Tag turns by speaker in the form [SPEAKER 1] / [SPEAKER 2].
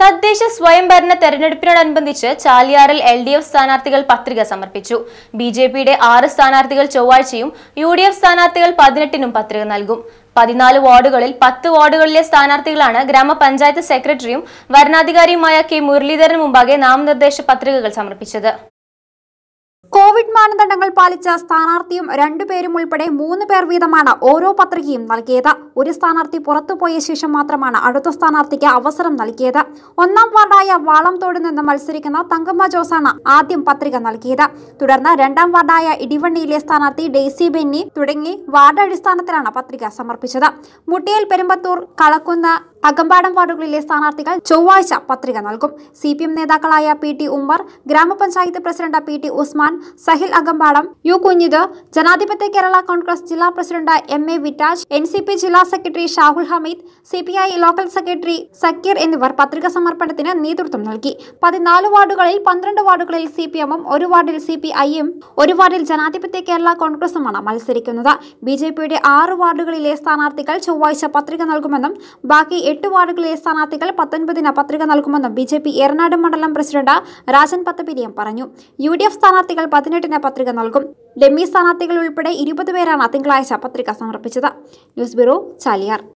[SPEAKER 1] തദ്ദേശ സ്വയംഭരണ തെരഞ്ഞെടുപ്പിനോടനുബന്ധിച്ച് ചാലിയാറിൽ എൽ ഡി എഫ് സ്ഥാനാർത്ഥികൾ പത്രിക സമർപ്പിച്ചു ബി ജെ പിയുടെ ആറ് സ്ഥാനാർത്ഥികൾ ചൊവ്വാഴ്ചയും യു ഡി എഫ് സ്ഥാനാർത്ഥികൾ പതിനെട്ടിനും പത്രിക നൽകും പതിനാല് വാർഡുകളിൽ പത്ത് വാർഡുകളിലെ സ്ഥാനാർത്ഥികളാണ് ഗ്രാമപഞ്ചായത്ത് സെക്രട്ടറിയും വരണാധികാരിയുമായ കെ മുരളീധരന് മുമ്പാകെ നാമനിർദ്ദേശ പത്രികകൾ സമർപ്പിച്ചത്
[SPEAKER 2] കോവിഡ് മാനദണ്ഡങ്ങൾ പാലിച്ച സ്ഥാനാർത്ഥിയും രണ്ടുപേരും ഉൾപ്പെടെ മൂന്ന് പേർ വീതമാണ് ഓരോ പത്രികയും നൽകിയത് ഒരു സ്ഥാനാർത്ഥി പുറത്തുപോയ ശേഷം മാത്രമാണ് അടുത്ത സ്ഥാനാർത്ഥിക്ക് അവസരം നൽകിയത് ഒന്നാം വാർഡായ വാളംതോട് നിന്ന് മത്സരിക്കുന്ന തങ്കമ്മ ജോസാണ് ആദ്യം പത്രിക നൽകിയത് തുടർന്ന് രണ്ടാം വാർഡായ ഇടിവണ്ണിയിലെ സ്ഥാനാർത്ഥി ഡെയ്സി ബെന്നി തുടങ്ങി വാർഡ് അടിസ്ഥാനത്തിലാണ് പത്രിക സമർപ്പിച്ചത് മുട്ടിയൽ പെരുമ്പത്തൂർ കളക്കുന്ന് അകമ്പാടം വാർഡുകളിലെ സ്ഥാനാർത്ഥികൾ ചൊവ്വാഴ്ച പത്രിക നൽകും സി പി എം നേതാക്കളായ പി ടി ഉമ്മർ ഗ്രാമപഞ്ചായത്ത് പ്രസിഡന്റ് പി ടി ഉസ്മാൻ സഹിൽ അകമ്പാടം യു കുഞ്ഞിത് ജനാധിപത്യ കേരള കോൺഗ്രസ് ജില്ലാ പ്രസിഡന്റ് എം എ വിറ്റാജ് എൻ സി പി ജില്ലാ secretary Shahul Hameed C P I local secretary Sakir എന്നിവർ പത്രിക സമർപ്പണത്തിന് നേതൃത്വം നൽകി പതിനാല് വാർഡുകളിൽ പന്ത്രണ്ട് വാർഡുകളിൽ സി പി എമ്മും ഒരു വാർഡിൽ സി പി ഐയും ഒരു വാർഡിൽ ജനാധിപത്യ കേരള കോൺഗ്രസുമാണ് മത്സരിക്കുന്നത് ബി ജെ പിയുടെ ആറ് വാർഡുകളിലെ സ്ഥാനാർത്ഥികൾ ചൊവ്വാഴ്ച പത്രിക നൽകുമെന്നും ബാക്കി എട്ട് വാർഡുകളിലെ സ്ഥാനാർത്ഥികൾ പത്തൊൻപതിന് പത്രിക നൽകുമെന്നും ബി ജെ പി ഏറനാട് മണ്ഡലം പ്രസിഡന്റ് രാജൻ പത്തപിരിയം പറഞ്ഞു യു ഡി എഫ് സ്ഥാനാർത്ഥികൾ പതിനെട്ടിന് പത്രിക നൽകും ഡെമ്മി സ്ഥാനാർത്ഥികൾ ഉൾപ്പെടെ ഇരുപത് പേരാണ് തിങ്കളാഴ്ച പത്രിക സമർപ്പിച്ചത് ന്യൂസ് ബ്യൂറോ ചാലിയാർ